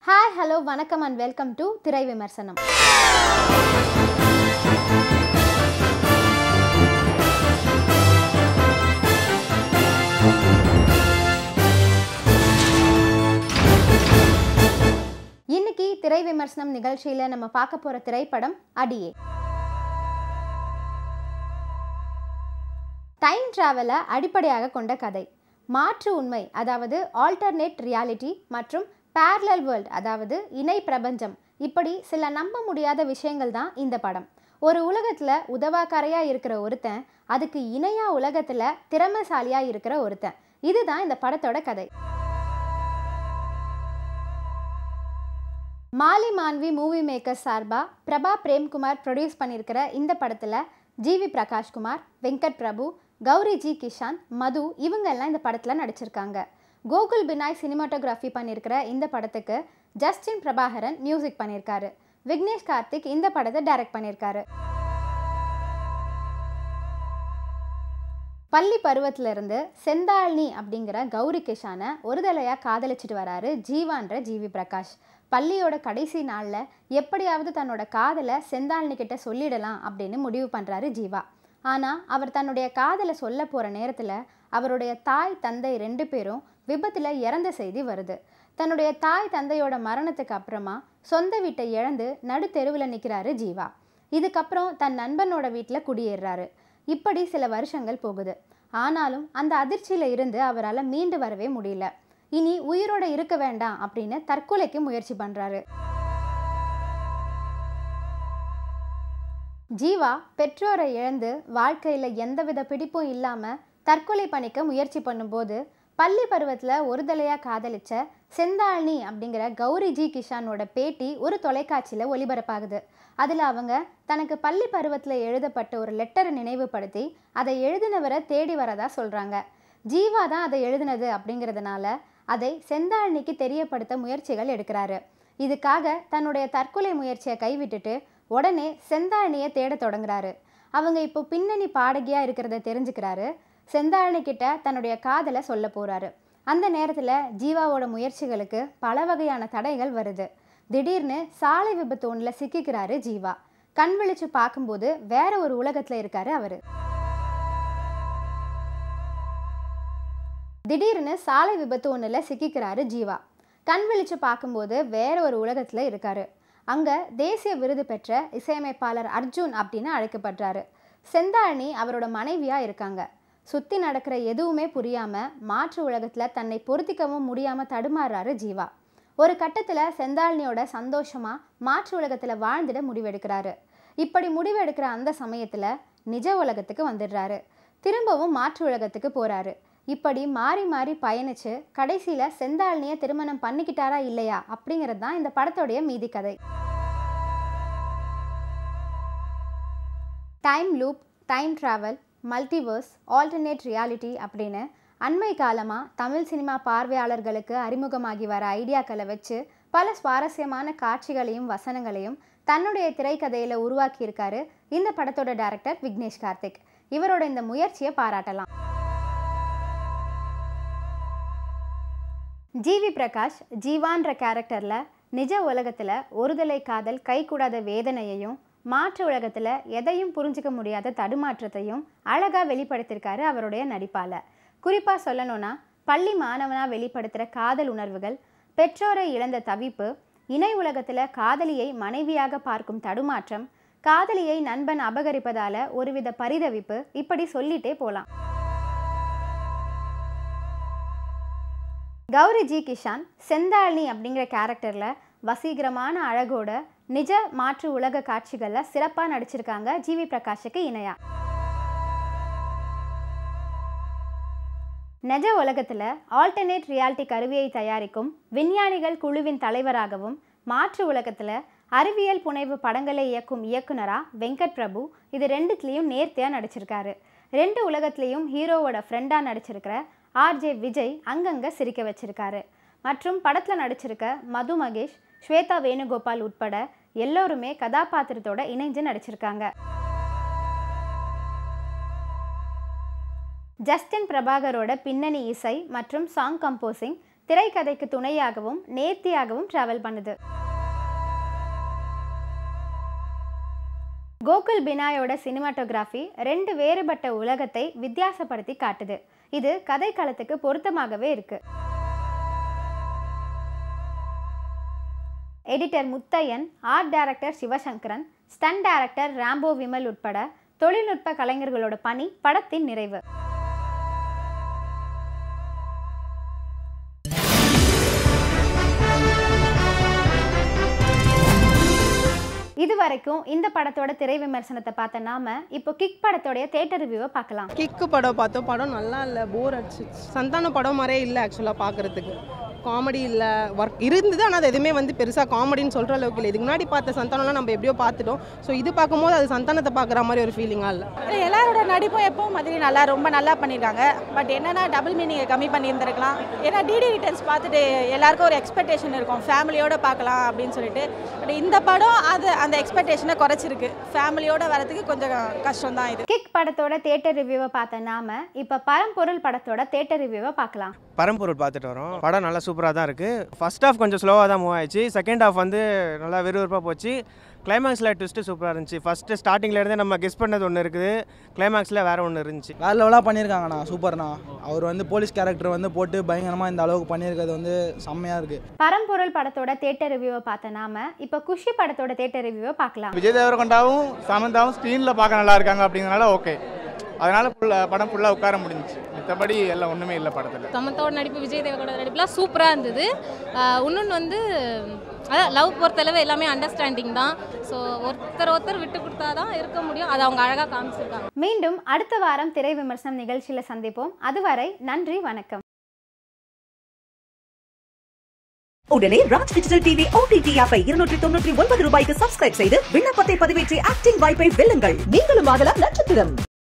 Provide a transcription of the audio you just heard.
hi hello வணக்கம் and welcome to திரை விமர்சனம் இன்னைக்கு திரை விமர்சனம் நிகழ்ச்சியில் நம்ம பார்க்க போகிற திரைப்படம் அடியே டைம் டிராவலை அடிப்படையாக கொண்ட கதை மாற்று உண்மை அதாவது ஆல்டர்னேட் ரியாலிட்டி மற்றும் parallel வேர்ல்ட் அதாவது இணை பிரபஞ்சம் இப்படி சில நம்ப முடியாத விஷயங்கள் தான் இந்த படம் ஒரு உலகத்தில் உதவாக்கரையாக இருக்கிற ஒருத்தன் அதுக்கு இணையா உலகத்தில் திறமைசாலியாக இருக்கிற ஒருத்தன் இதுதான் இந்த படத்தோட கதை மாலி மான்வி மூவி மேக்கர் சார்பா பிரபா பிரேம்குமார் ப்ரொடியூஸ் பண்ணியிருக்கிற இந்த படத்தில் ஜிவி பிரகாஷ்குமார் வெங்கட் பிரபு கௌரி ஜி கிஷான் மது இவங்கெல்லாம் இந்த படத்தில் நடிச்சிருக்காங்க கோகுல் பினாய் சினிமாட்டோகிராஃபி பண்ணியிருக்கிற இந்த படத்துக்கு ஜஸ்டின் பிரபாகரன் மியூசிக் பண்ணியிருக்காரு விக்னேஷ் கார்த்திக் இந்த படத்தை டைரக்ட் பண்ணியிருக்காரு பள்ளி பருவத்துல இருந்து செந்தாழ்னி அப்படிங்கிற கௌரி கிஷானை ஒரு தலையாக காதலிச்சிட்டு வராரு ஜீவான்ற ஜிவி பிரகாஷ் பள்ளியோட கடைசி நாளில் எப்படியாவது தன்னோட காதலை செந்தாழ்னி கிட்ட சொல்லிடலாம் அப்படின்னு முடிவு பண்ணுறாரு ஜீவா ஆனால் அவர் தன்னுடைய காதலை சொல்ல போகிற நேரத்தில் அவருடைய தாய் தந்தை ரெண்டு பேரும் விபத்தில் இறந்த செய்தி வருது தன்னுடைய தாய் தந்தையோட மரணத்துக்கு அப்புறமா சொந்த வீட்டை இழந்து நடு தெருவில் நிற்கிறாரு ஜீவா இதுக்கப்புறம் தன் நண்பனோட வீட்டில் குடியேறாரு இப்படி சில வருஷங்கள் போகுது ஆனாலும் அந்த அதிர்ச்சியில் இருந்து அவரால் மீண்டு வரவே முடியல இனி உயிரோட இருக்க வேண்டாம் அப்படின்னு தற்கொலைக்கு முயற்சி பண்ணுறாரு ஜீவா பெற்றோரை இழந்து வாழ்க்கையில் எந்தவித பிடிப்பும் இல்லாமல் தற்கொலை பண்ணிக்க முயற்சி பண்ணும்போது பள்ளி பருவத்தில் ஒரு தலையாக காதலிச்ச செந்தாழ்னி அப்படிங்கிற கௌரி ஜி கிஷானோட பேட்டி ஒரு தொலைக்காட்சியில் ஒளிபரப்பாகுது அதில் அவங்க தனக்கு பள்ளி பருவத்தில் எழுதப்பட்ட ஒரு லெட்டரை நினைவுபடுத்தி அதை எழுதினவரை தேடி வரதா சொல்கிறாங்க ஜீவா தான் அதை எழுதினது அப்படிங்கிறதுனால அதை செந்தாழ்னிக்கு தெரியப்படுத்த முயற்சிகள் எடுக்கிறாரு இதுக்காக தன்னுடைய தற்கொலை முயற்சியை கைவிட்டுட்டு உடனே செந்தாழ்னியை தேட தொடங்குறாரு அவங்க இப்போ பின்னணி பாடகியாக இருக்கிறத தெரிஞ்சுக்கிறாரு செந்தாழனி கிட்ட தன்னுடைய காதலை சொல்ல போறாரு அந்த நேரத்தில் ஜீவாவோட முயற்சிகளுக்கு பல வகையான தடைகள் வருது திடீர்னு சாலை விபத்து ஒன்றில் சிக்கிக்கிறாரு ஜீவா கண் விழிச்சு பார்க்கும்போது வேற ஒரு உலகத்தில் இருக்காரு அவரு திடீர்னு சாலை விபத்து ஒன்றில் சிக்கிக்கிறாரு ஜீவா கண் விழிச்சு பார்க்கும்போது வேற ஒரு உலகத்தில் இருக்காரு அங்கே தேசிய விருது பெற்ற இசையமைப்பாளர் அர்ஜுன் அப்படின்னு அழைக்கப்படுறாரு செந்தாழனி அவரோட மனைவியாக இருக்காங்க சுற்றி நடக்கிற எதுவுமே புரியாமல் மாற்று உலகத்தில் தன்னை பொருத்திக்கவும் முடியாமல் தடுமாறுறாரு ஜீவா ஒரு கட்டத்தில் செந்தாழ்னியோட சந்தோஷமாக மாற்று உலகத்தில் வாழ்ந்துட முடிவெடுக்கிறாரு இப்படி முடிவெடுக்கிற அந்த சமயத்தில் நிஜ உலகத்துக்கு வந்துடுறாரு திரும்பவும் மாற்று உலகத்துக்கு போகிறாரு இப்படி மாறி மாறி பயணிச்சு கடைசியில் செந்தாழ்னியை திருமணம் பண்ணிக்கிட்டாரா இல்லையா அப்படிங்கிறது தான் இந்த படத்தோடைய மீதி கதை time loop time travel multiverse alternate reality அப்படின்னு அண்மை காலமாக தமிழ் சினிமா பார்வையாளர்களுக்கு அறிமுகமாகி வர ஐடியாக்களை வச்சு பல சுவாரஸ்யமான காட்சிகளையும் வசனங்களையும் தன்னுடைய திரைக்கதையில் உருவாக்கியிருக்காரு இந்த படத்தோட டைரக்டர் விக்னேஷ் கார்த்திக் இவரோட இந்த முயற்சியை பாராட்டலாம் ஜிவி பிரகாஷ் ஜீவான்ற கேரக்டரில் நிஜ உலகத்தில் ஒருதலை காதல் கைகூடாத வேதனையையும் மாற்று உலகத்தில் எதையும் புரிஞ்சிக்க முடியாத தடுமாற்றத்தையும் அழகாக வெளிப்படுத்தியிருக்காரு அவருடைய நடிப்பால் குறிப்பாக சொல்லணும்னா பள்ளி மாணவனாக வெளிப்படுத்துகிற காதல் உணர்வுகள் பெற்றோரை இழந்த தவிப்பு இணை உலகத்தில் காதலியை மனைவியாக பார்க்கும் தடுமாற்றம் காதலியை நண்பன் அபகரிப்பதால் ஒருவித பரிதவிப்பு இப்படி சொல்லிட்டே போகலாம் கௌரி ஜி கிஷான் செந்தாழ்னி அப்படிங்கிற கேரக்டரில் வசீகரமான அழகோட நிஜ மாற்று உலக காட்சிகளில் சிறப்பாக நடிச்சிருக்காங்க ஜிவி பிரகாஷுக்கு இணையா நிஜ உலகத்தில் ஆல்டர்னேட் ரியாலிட்டி கருவியை தயாரிக்கும் விஞ்ஞானிகள் குழுவின் தலைவராகவும் மாற்று உலகத்தில் அறிவியல் புனைவு படங்களை இயக்கும் இயக்குனரா வெங்கட் பிரபு இது ரெண்டுத்துலேயும் நேர்த்தியாக நடிச்சிருக்காரு ரெண்டு உலகத்துலேயும் ஹீரோவோட ஃப்ரெண்டாக நடிச்சிருக்கிற ஆர்ஜே விஜய் அங்கங்கே சிரிக்க வச்சிருக்காரு மற்றும் படத்தில் நடிச்சிருக்க மது மகேஷ் ஸ்வேதா வேணுகோபால் உட்பட எல்லோருமே கதாபாத்திரத்தோட இணைஞ்சு நடிச்சிருக்காங்க ஜஸ்டின் பிரபாகரோட பின்னணி இசை மற்றும் சாங் கம்போசிங் திரைக்கதைக்கு துணையாகவும் நேர்த்தியாகவும் டிராவல் பண்ணுது கோகுல் பினாயோட சினிமாட்டோகிராஃபி ரெண்டு வேறுபட்ட உலகத்தை வித்தியாசப்படுத்தி காட்டுது இது கதைக்களத்துக்கு பொருத்தமாகவே இருக்கு editor Muthaiyan art director Sivasankaran stunt director Rambo Vimal உட்பட தொழில்நுட்ப கலைஞர்களோட பணி படத்தின் நிறைவு இதுவரைக்கும் இந்த படத்தோட திரை விமர்சனத்தை பார்த்த நாம இப்போ கிக் படத்தோடைய தேட்டர் ரிவ்யூவை பார்க்கலாம் கிக்கு படம் பார்த்தோம் படம் நல்லா இல்லை போர் அடிச்சு சந்தான படம் மாதிரியே இல்லை ஆக்சுவலாக பார்க்குறதுக்கு காமெடி இல்லை ஒர்க் இருந்தது ஆனால் அது எதுவுமே வந்து பெருசாக காமெடின்னு சொல்கிற அளவுக்கு இல்லை இதுக்கு முன்னாடி பார்த்த சந்தானம்லாம் நம்ம எப்படியோ பார்த்துட்டோம் ஸோ இது பார்க்கும்போது அது சந்தானத்தை பார்க்குற மாதிரி ஒரு ஃபீலிங்காக இல்லை இல்லை, எல்லாரோட நடிப்பும் எப்பவும் மாதிரி நல்லா ரொம்ப நல்லா பண்ணியிருக்காங்க பட் என்னன்னா டபுள் மீனிங்கை கம்மி பண்ணியிருந்திருக்கலாம் ஏன்னா டிடி ரிட்டர்ன்ஸ் பார்த்துட்டு எல்லாருக்கும் ஒரு எக்ஸ்பெக்டேஷன் இருக்கும் ஃபேமிலியோட பார்க்கலாம் அப்படின்னு சொல்லிட்டு பட் இந்த படம் அது அந்த எக்ஸ்பெக்டேஷனை குறைச்சிருக்கு ஃபேமிலியோட வரதுக்கு கொஞ்சம் கஷ்டம் தான் இது கிக் படத்தோட தேட்டர் ரிவ்யூவை பார்த்த நாம இப்போ பரம்பொருள் படத்தோட தேட்டர் ரிவ்யூவை பார்க்கலாம் பரம்பொருள் பார்த்துட்டு வரோம் படம் நல்லா சூப்பராக தான் இருக்குது ஃபர்ஸ்ட் ஹாஃப் கொஞ்சம் ஸ்லோவாக தான் மூவ் ஆயிடுச்சு செகண்ட் ஹாஃப் வந்து நல்லா விறுவிறுப்பாக போச்சு கிளைமேக்ஸில் ட்விஸ்ட்டு சூப்பராக இருந்துச்சு ஃபஸ்ட்டு ஸ்டார்டிங்கில் இருந்தே நம்ம கெஸ் பண்ணது ஒன்று இருக்குது கிளைமேக்ஸில் வேறு ஒன்று இருந்துச்சு வேறு லெவலாக பண்ணியிருக்காங்கண்ணா சூப்பர்ண்ணா அவர் வந்து போலீஸ் கேரக்டர் வந்து போட்டு பயங்கரமாக இந்த அளவுக்கு பண்ணியிருக்கிறது வந்து செம்மையாக இருக்குது பரம்பொருள் படத்தோட தேட்டர் ரிவ்யூவை பார்த்த நாம இப்போ குஷி படத்தோட தேட்டர் ரிவ்யூவை பார்க்கலாம் விஜய் தேவரகொண்டாவும் சமந்தாவும் ஸ்க்ரீனில் பார்க்க நல்லா இருக்காங்க அப்படிங்கிறனால ஓகே அதனால ஃபுல்லாக படம் ஃபுல்லாக உட்கார முடிஞ்சுச்சு மற்றபடி எல்லாம் ஒன்றுமே இல்லை படத்தில் சமந்தாவோட நடிப்பு விஜய் தேவகோட நடிப்புலாம் சூப்பராக இருந்தது இன்னொன்று வந்து அதான் லவ் பொறுத்தளவு எல்லாமே அண்டர்ஸ்டாண்டிங் தான் ஸோ ஒருத்தர் ஒருத்தர் விட்டு கொடுத்தா தான் இருக்க முடியும் அதை அவங்க அழகாக காமிச்சிருக்காங்க மீண்டும் அடுத்த வாரம் திரை விமர்சனம் நிகழ்ச்சியில சந்திப்போம் அதுவரை நன்றி வணக்கம் உடனே ராஜ் டிஜிட்டல் டிவி ஓடிடி ஆப்பை இருநூற்றி தொண்ணூற்றி ஒன்பது ரூபாய்க்கு சப்ஸ்கிரைப் செய்து விண்ணப்பத்தை பதிவேற்றி ஆக்டிங் வாய்ப்பை வெல்லுங்கள் நீங்களும் ஆகலாம் நட்சத்திரம்